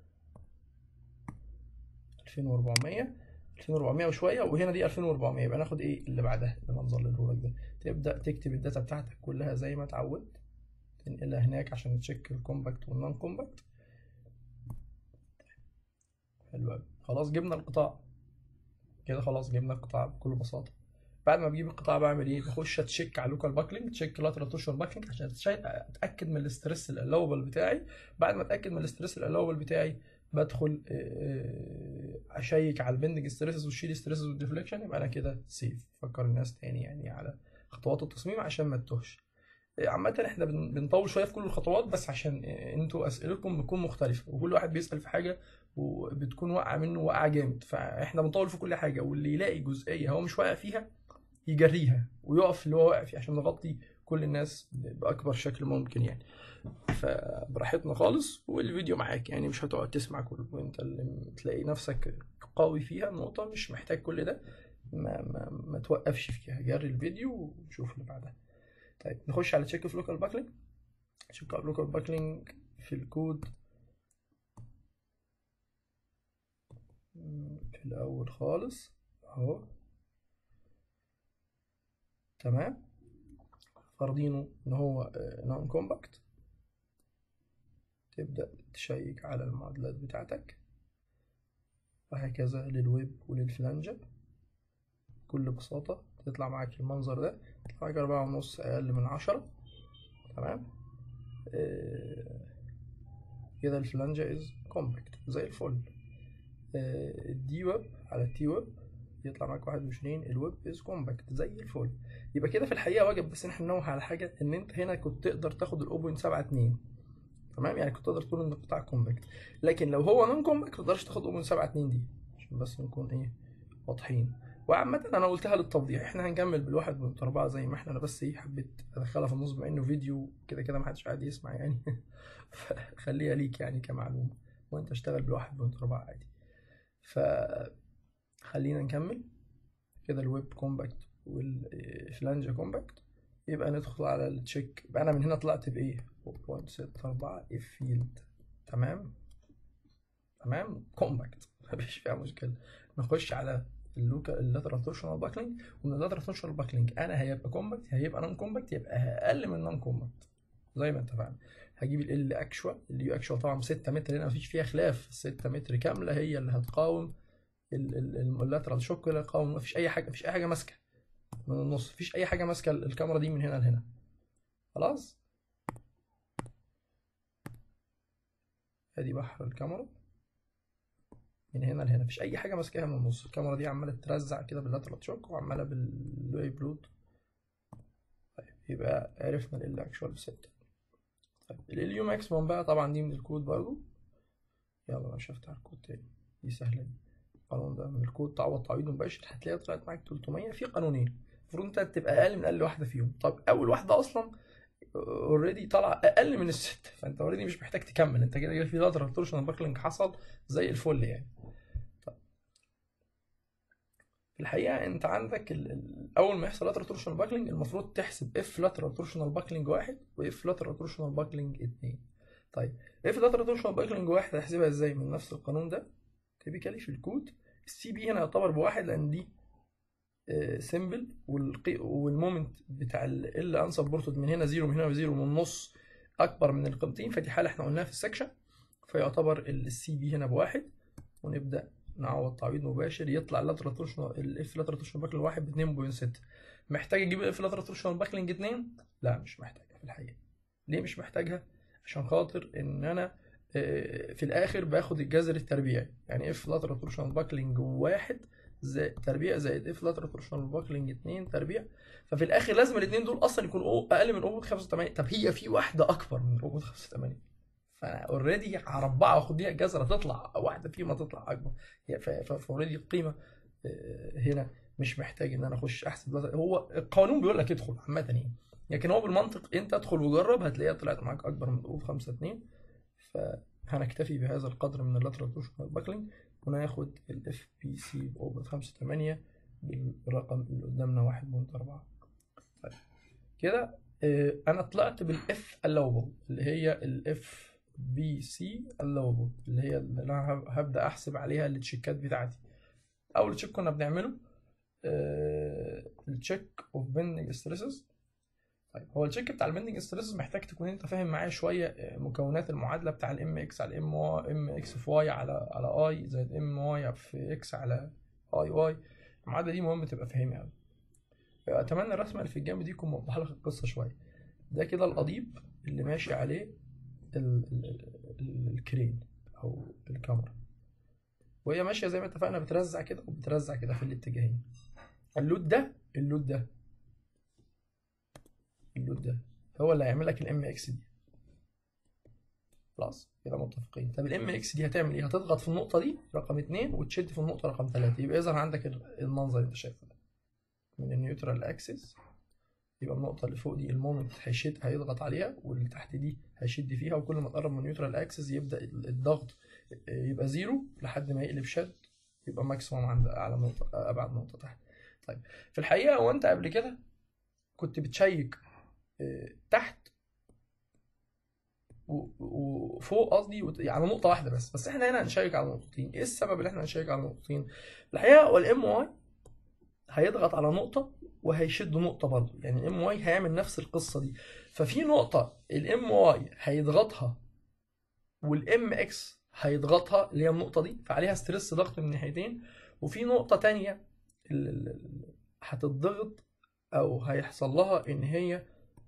الفين وربعمية الفين وربعمية وشوية وهنا دي الفين وربعمية يبقى ناخد ايه اللي بعدها اللي منظر لك ده تبدأ تكتب الداتا بتاعتك كلها زي ما اتعودت تنقلها هناك عشان تشيك الكومباكت والنون كومباكت حلو قوي خلاص جبنا القطاع كده خلاص جبنا القطاع بكل بساطه بعد ما بجيب القطاع بعمل ايه بخش اتشيك على اللوكال باكلينج تشيك لاترال توشر باكلينج عشان اتاكد من الاسترس الالاوبل بتاعي بعد ما اتاكد من الاسترس الالاوبل بتاعي بدخل اشيك على البندنج ستريسز والشيل ستريسز والديفليكشن يبقى انا كده سيف فكر الناس تاني يعني على خطوات التصميم عشان ما تتوهش عامة احنا بنطول شوية في كل الخطوات بس عشان انتوا اسئلتكم بتكون مختلفة وكل واحد بيسأل في حاجة وبتكون واقعة منه واقعة جامد فاحنا بنطول في كل حاجة واللي يلاقي جزئية هو مش واقع فيها يجريها ويقف اللي هو واقع فيه عشان نغطي كل الناس بأكبر شكل ممكن يعني فبراحتنا خالص والفيديو معاك يعني مش هتقعد تسمع كله وانت اللي تلاقي نفسك قوي فيها النقطة مش محتاج كل ده ما, ما, ما توقفش فيها جري الفيديو وشوف اللي بعدها طيب نخش على تشيك في لوكال باكلينج تشيك في لوكال باكلينج في الكود في الاول خالص اهو تمام فرضينه ان هو نون كومباكت تبدأ تشيك على المعادلات بتاعتك وهكذا للويب وللفلانجة بكل بساطة تطلع معاك المنظر ده تطلع معاك أربعة ونص أقل من عشرة تمام آه، كده الفلانجة از كومباكت زي الفل آه، الدي ويب على التي ويب يطلع معاك واحد وعشرين الويب از كومباكت زي الفل يبقى كده في الحقيقة واجب بس ان احنا ننوه على حاجة ان انت هنا كنت تقدر تاخد ال 0.72 تمام يعني كنت تقدر تقول ان القطاع كومباكت لكن لو هو نون كومباكت ما تقدرش تاخد 0.72 دي عشان بس نكون ايه واضحين وعامة انا قلتها للتوضيح احنا هنكمل بالواحد من أربعة زي ما احنا انا بس ايه حبيت ادخلها في النص بما انه فيديو كده كده محدش قاعد يسمع يعني فخليها ليك يعني كمعلومة وانت اشتغل بالواحد من أربعة عادي فخلينا نكمل كده الويب كومباكت والفلانجا كومباكت يبقى ندخل على التشيك يبقى انا من هنا طلعت بايه 0.64 اف فيلد تمام تمام كومباكت مفيش فيها مشكله نخش على اللوكا اللاترال تورشنال باكلينج ومن اللاترال تورشنال باكلينج انا هيبقى كومباكت هيبقى نون كومباكت يبقى اقل من نون كومباكت زي ما اتفقنا هجيب ال اكشوال اليو اكشوال طبعا 6 متر هنا مفيش فيها خلاف 6 متر كامله هي اللي هتقاوم اللاترال شوك اللي هتقاوم مفيش اي حاجه مفيش اي حاجه ماسكه من النص مفيش اي حاجه ماسكه الكاميرا دي من هنا لهنا خلاص ادي بحر الكاميرا من هنا لهنا مفيش اي حاجه ماسكاها من النص الكاميرا دي عماله ترزع كده باللاترال شوك وعماله بالواي بلود طيب يبقى عرفنا ال اكشوال بستة طيب الاليو ماكسيموم بقى طبعا دي من الكود برضو يلا مش هفتح الكود تاني دي سهله دي القانون ده من الكود تعوض تعويض مباشر هتلاقيها طلعت معاك 300 في قانونين المفروض انت تبقى اقل من اقل واحده فيهم طب اول واحده اصلا اوريدي طالعه اقل من الست فانت اوريدي مش محتاج تكمل انت كده في لاترال تورشن باكلينج حصل زي الفل يعني طب. في الحقيقه انت عندك ال ال اول ما يحصل لاترال تورشن باكلينج المفروض تحسب اف لاترال تورشنال باكلينج واحد واف لاترال تورشنال باكلينج اتنين طيب اف لاترال تورشنال باكلينج واحد هحسبها ازاي من نفس القانون ده تيبيكالي في الكود السي بي هنا يعتبر بواحد لان دي سيمبل والمومنت بتاع ال انسبورتد من هنا زيرو من هنا زيرو من النص اكبر من القيمتين فدي حاله احنا قلناها في السكشن فيعتبر السي بي هنا بواحد ونبدا نعوض تعويض مباشر يطلع اللاترال تورشنال الاف لاترال تورشنال باكلينج واحد ب 2.6 محتاج اجيب الاف لاترال تورشنال باكلينج 2 لا مش محتاجها في الحقيقه ليه مش محتاجها عشان خاطر ان انا في الاخر باخد الجذر التربيعي يعني اف لاترال تورشنال باكلينج واحد زائد تربيع زائد اف لاترال تورشنال باكلينج 2 تربيع ففي الاخر لازم الاثنين دول اصلا يكونوا اقل من 0.85 طب هي في واحده اكبر من 0.85 فانا اوريدي هربعها واخد بيها الجذر هتطلع واحده فيهم هتطلع اكبر فاوريدي القيمه هنا مش محتاج ان انا اخش احسب هو القانون بيقول لك ادخل عامه يعني لكن هو بالمنطق انت ادخل وجرب هتلاقيها طلعت معاك اكبر من 0.52 فهنكتفي بهذا القدر من اللاترال تورشنال باكلينج وناخد الاف بي سي ب 0.58 بالرقم اللي قدامنا واحد بونت أربعة طيب كده اه أنا طلعت بالإف allowable اللي هي الإف بي سي allowable اللي هي اللي أنا هبدأ أحسب عليها التشيكات بتاعتي أول تشيك كنا بنعمله اه التشيك اوف بيندنج ستريسز طيب هو التشيك بتاع البيندنج ستريسز محتاج تكون انت فاهم معايا شويه مكونات المعادله بتاع الام اكس على ام واي ام اكس في واي على على اي زائد ام واي في اكس على اي واي المعادله دي مهم تبقى فاهمها قوي اتمنى الرسمه اللي في الجنب دي تكون موضحه لك القصه شويه ده كده القضيب اللي ماشي عليه ال ال ال الكرين او الكاميرا وهي ماشيه زي ما اتفقنا بترزع كده وبترزع كده في الاتجاهين اللود ده اللود ده اللود ده هو اللي هيعمل لك الام اكس دي خلاص كده متفقين طب الام اكس دي هتعمل ايه هتضغط في النقطه دي رقم اتنين وتشد في النقطه رقم ثلاثة يبقى يظهر عندك المنظر اللي انت شايفه ده من النيوترال اكسس يبقى النقطة اللي فوق دي المومنت هيشد هيضغط عليها واللي تحت دي هيشد فيها وكل ما تقرب من النيوترال اكسس يبدأ الضغط يبقى زيرو لحد ما يقلب شد يبقى ماكسيموم عند اعلى نقطة ابعد نقطة تحت طيب في الحقيقة هو انت قبل كده كنت بتشيك تحت و- وفوق قصدي وت- على نقطه واحده بس بس احنا هنا هنشيك على نقطتين ايه السبب اللي احنا هنشيك على نقطتين الحقيقه هو الام واي هيضغط على نقطه وهيشد نقطه برضه يعني الام واي هيعمل نفس القصه دي ففي نقطه الام واي هيضغطها والام اكس هيضغطها اللي هي النقطه دي فعليها ستريس ضغط من الناحيتين وفي نقطه تانية ال- ال- ال- هتتضغط او هيحصل لها ان هي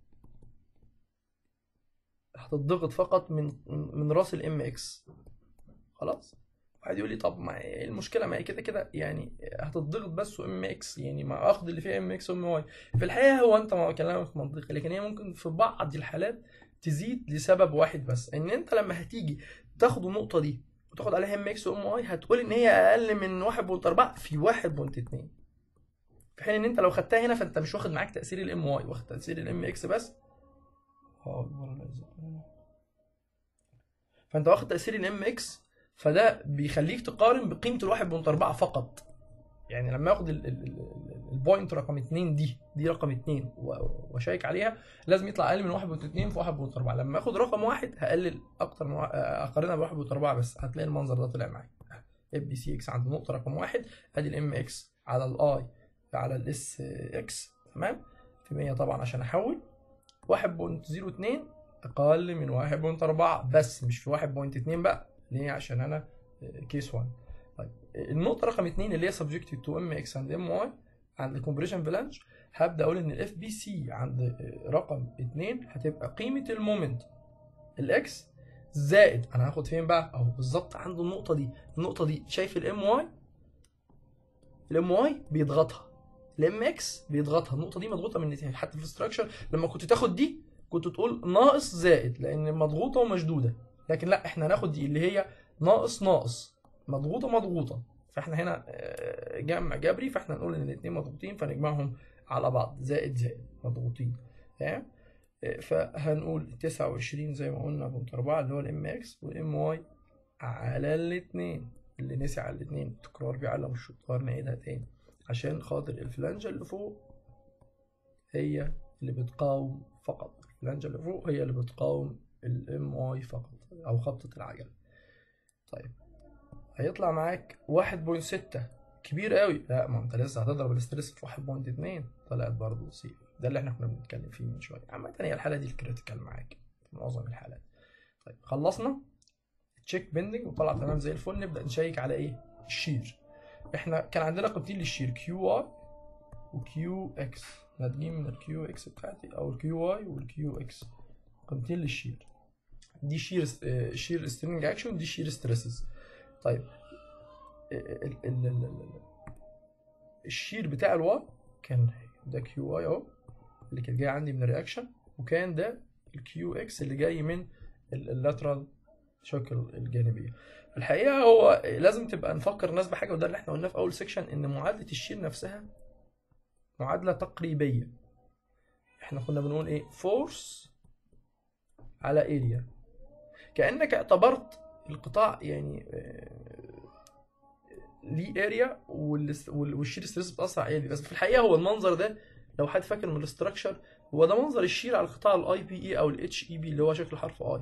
هتتضغط فقط من من راس الام اكس خلاص واحد يقول لي طب ما إيه المشكله ما هي كده كده يعني هتتضغط بس وام اكس يعني مع اخذ اللي فيها ام اكس وام واي في الحقيقه هو انت ما كلامك منطقي لكن هي ممكن في بعض الحالات تزيد لسبب واحد بس ان انت لما هتيجي تاخد النقطه دي وتاخد عليها ام اكس وام واي هتقول ان هي اقل من 1.4 في 1.2 في حين ان انت لو خدتها هنا فانت مش واخد معاك تاثير الام واي واخد تاثير الام اكس بس اه أكبر ولا أصغر؟ فانت واخد تاثير الام اكس فده بيخليك تقارن بقيمه ال 1.4 فقط يعني لما اخد ال- ال- ال- ال- البوينت رقم 2 دي دي رقم 2 و- واشيك عليها لازم يطلع اقل من 1.2 في 1.4 لما اخد رقم واحد هقلل اكتر من وا- اقارنها ب 1.4 بس هتلاقي المنظر ده طلع معاك اف بي سي اكس عند نقطه رقم واحد ادي الام اكس على الاي على الاس اكس تمام في 100 طبعا عشان احول 1.02 اقل من 1.4 بس مش في 1.2 بقى ليه عشان انا كيس 1 طيب النقطه رقم 2 اللي هي سبجكتد تو ام اكس اند ام واي عند الكومبريشن فلانج هبدا اقول ان الاف بي سي عند رقم 2 هتبقى قيمه المومنت الاكس زائد انا هاخد فين بقى اهو بالظبط عند النقطه دي النقطه دي شايف الام واي الام واي بيضغطها الام اكس بيضغطها النقطه دي مضغوطه من الناحيتين حتى في الاستراكشر لما كنت تاخد دي كنت تقول ناقص زائد لان مضغوطه ومشدوده لكن لا احنا هناخد دي اللي هي ناقص ناقص مضغوطه مضغوطه فاحنا هنا آه، جمع جبري فاحنا نقول ان الاثنين مضغوطين فنجمعهم على بعض زائد زائد مضغوطين تمام آه، فهنقول 29 زي ما قلنا بونت 4 اللي هو الام اكس والام واي على الاثنين اللي نسي على الاثنين تكرار بيعلم الشطار نعيدها تاني عشان خاطر الفلانجة اللي فوق هي اللي بتقاوم فقط الفلانجة اللي فوق هي اللي بتقاوم الام واي فقط او خبطة العجلة طيب هيطلع معاك 1.6 كبير قوي لا ما انت لسه هتضرب الاستريس في 1.2 طلعت برضه سي ده اللي احنا كنا بنتكلم فيه من شويه عامه هي الحاله دي الكريتيكال معاك في معظم الحالات طيب خلصنا تشيك بيندنج وطلع تمام زي الفل نبدا نشيك على ايه الشير احنا كان عندنا قيمتين للشير كيو واي وكيو اكس ناتجين من الكيو اكس بتاعتي او الكيو واي والكيو اكس قيمتين للشير دي شير شير سترينج اكشن دي شير ستريسز طيب ال- ال- ال- ال- الشير بتاع الواي كان ده كيو واي اهو اللي كان جاي عندي من الرياكشن وكان ده الكيو اكس اللي جاي من اللاترال شوك الجانبيه الحقيقه هو لازم تبقى نفكر الناس بحاجه وده اللي احنا قلناه في اول سيكشن ان معادله الشير نفسها معادله تقريبيه احنا كنا بنقول ايه فورس على اريا كانك اعتبرت القطاع يعني آه، ليه اريا والشير ستريس بتاثر على اريا بس في الحقيقه هو المنظر ده لو حد فاكر من الاستراكشر هو ده منظر الشير على القطاع الاي بي اي او الاتش اي بي اللي هو شكل حرف اي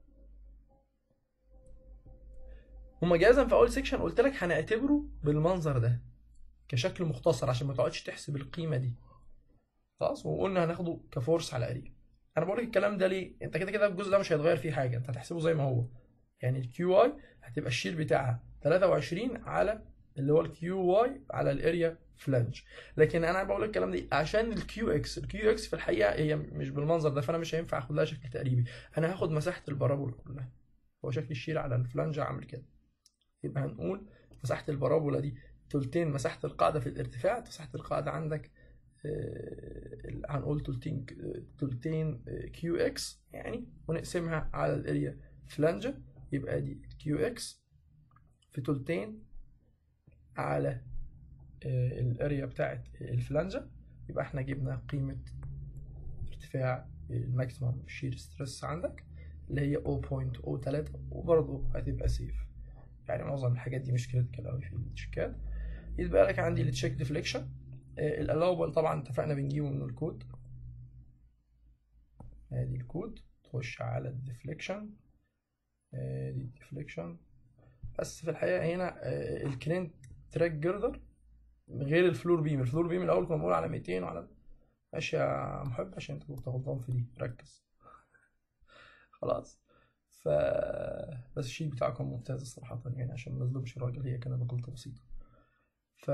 ومجازا في اول سيكشن قلت لك هنعتبره بالمنظر ده كشكل مختصر عشان ما تقعدش تحسب القيمه دي خلاص وقلنا هناخده كفورس على اريا انا بقول لك الكلام ده ليه انت كده كده الجزء ده مش هيتغير فيه حاجه انت هتحسبه زي ما هو يعني الكيو اي هتبقى الشير بتاعها 23 على اللي هو الكيو واي على الاريا فلانج لكن انا بقول لك الكلام ده عشان الكيو اكس الكيو اكس في الحقيقه هي مش بالمنظر ده فانا مش هينفع اخد لها شكل تقريبي انا هاخد مساحه البارابولا كلها هو شكل الشير على الفلانج عامل كده يبقى هنقول مساحه البارابولا دي تلتين مساحه القاعده في الارتفاع مساحه القاعده عندك آه، هنقول تلتين تلتين كيو اكس يعني ونقسمها على الاريا فلانجة يبقى دي كيو اكس في تلتين على آه، الاريا بتاعت الفلانجة يبقى احنا جبنا قيمة ارتفاع الماكسيمم شير ستريس عندك اللي هي 0.03 وبرضه هتبقى سيف يعني معظم الحاجات دي مش كريتيكال قوي في التشيكات يتبقى لك عندي التشيك ديفليكشن الالاوبل طبعا اتفقنا بنجيبه من الكود ادي الكود تخش على الديفليكشن دي الديفليكشن بس في الحقيقه هنا آه، الكرين تراك جردر غير الفلور بيم الفلور بيم الاول كنا بنقول على 200 وعلى ماشي يا محب عشان انت كنت غلطان في دي ركز خلاص ف بس الشيت بتاعه كان ممتاز صراحة يعني عشان ما نظلمش الراجل هي كانت غلطة بسيطة ف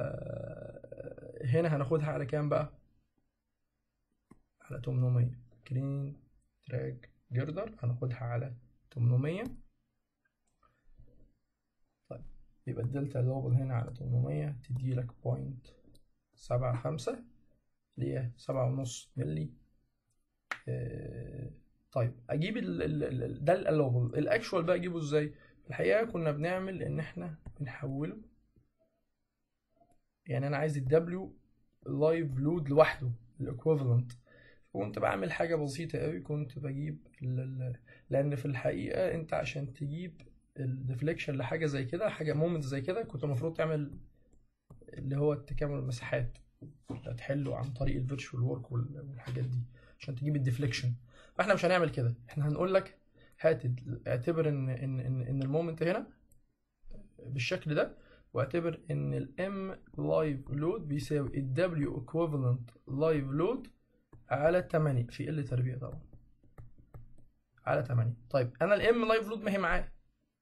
هنا هناخدها على كام بقى؟ على 800 كرين تراك جردر هناخدها على 800 طيب يبقى الدلتا دوبل هنا على 800 تدي لك بوينت سبعة خمسة اللي هي سبعة ونص ملي آه، طيب اجيب ال ال ال ده الالوبل الاكشوال بقى اجيبه ازاي الحقيقه كنا بنعمل ان احنا بنحوله يعني انا عايز الدبليو لايف لود لوحده الايكويفالنت كنت بعمل حاجه بسيطه قوي كنت بجيب ال ال لان في الحقيقه انت عشان تجيب الديفليكشن لحاجه زي كده حاجه مومنت زي كده كنت المفروض تعمل اللي هو تكامل المساحات اللي هتحله عن طريق الفيرتشوال ورك والحاجات دي عشان تجيب الديفليكشن فاحنا مش هنعمل كده احنا هنقول لك هات ال- اعتبر ان ان ان, إن المومنت هنا بالشكل ده واعتبر ان الام لايف لود بيساوي الدبليو ايكويفالنت لايف لود على 8 في ال تربيع طبعا على 8 طيب انا الام لايف لود ما هي معايا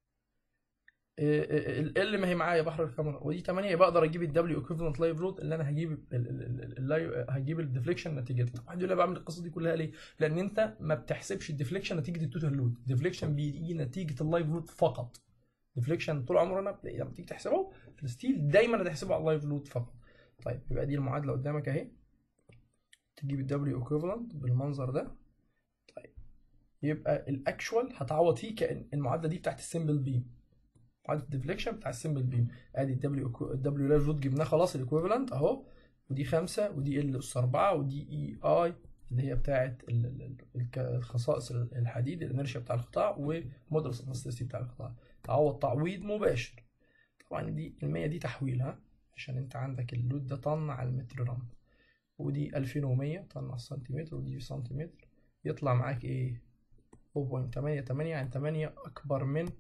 ال ما هي معايا بحر الكاميرا ودي 8 يبقى اقدر اجيب الدبليو ايكويفالنت لايف لود اللي انا هجيب ال- ال- ال- اللايف هجيب الديفليكشن نتيجتها واحد يقول لي بعمل القصه دي كلها ليه؟ لان انت ما بتحسبش الديفليكشن نتيجه التوتال لود الديفليكشن بيجي نتيجه اللايف لود فقط ديفليكشن طول عمرنا بت- لما تيجي تحسبه في الستيل دايما هتحسبه على اللايف لود فقط طيب يبقى دي المعادله قدامك اهي تجيب الدبليو ايكويفالنت بالمنظر ده طيب يبقى الاكشوال هتعوض فيه كان المعادله دي بتاعت السمبل بيم معادله الديفليكشن بتاع السمبل بيم ادي الدبليو الدبليو لايف لود جبناه خلاص الايكويفالنت اهو ودي خمسة ودي ال اس 4 ودي اي اي اللي هي بتاعه ال- ال- الك- الخصائص الحديد الانرشيا بتاع القطاع ومودولس الاستاتيستي بتاع القطاع تعوض تعويض مباشر طبعا دي ال 100 دي تحويل ها عشان انت عندك اللود ده طن على المتر رمل ودي 2100 طن على السنتيمتر ودي سنتيمتر يطلع معاك ايه 0.88 يعني 8 اكبر من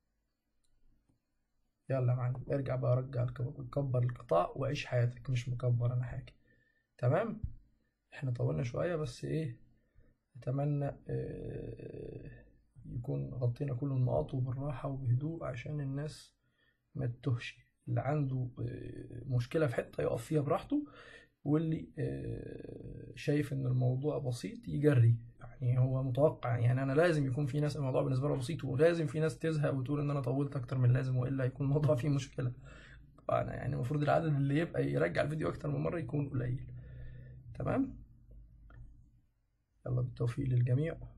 يلا يا معلم ارجع بقى رجع الك- كبر القطاع وعيش حياتك مش مكبر انا حاجه تمام احنا طولنا شويه بس ايه اتمنى آه، يكون غطينا كل النقاط وبالراحه وبهدوء عشان الناس ما تتوهش اللي عنده آه، مشكله في حته يقف فيها براحته واللي آه، شايف ان الموضوع بسيط يجري يعني هو متوقع يعني انا لازم يكون في ناس الموضوع بالنسبه لها بسيط ولازم في ناس تزهق وتقول ان انا طولت اكتر من اللازم والا هيكون الموضوع فيه مشكله فانا يعني المفروض العدد اللي يبقى يرجع الفيديو اكتر من مره يكون قليل تمام يلا بالتوفيق للجميع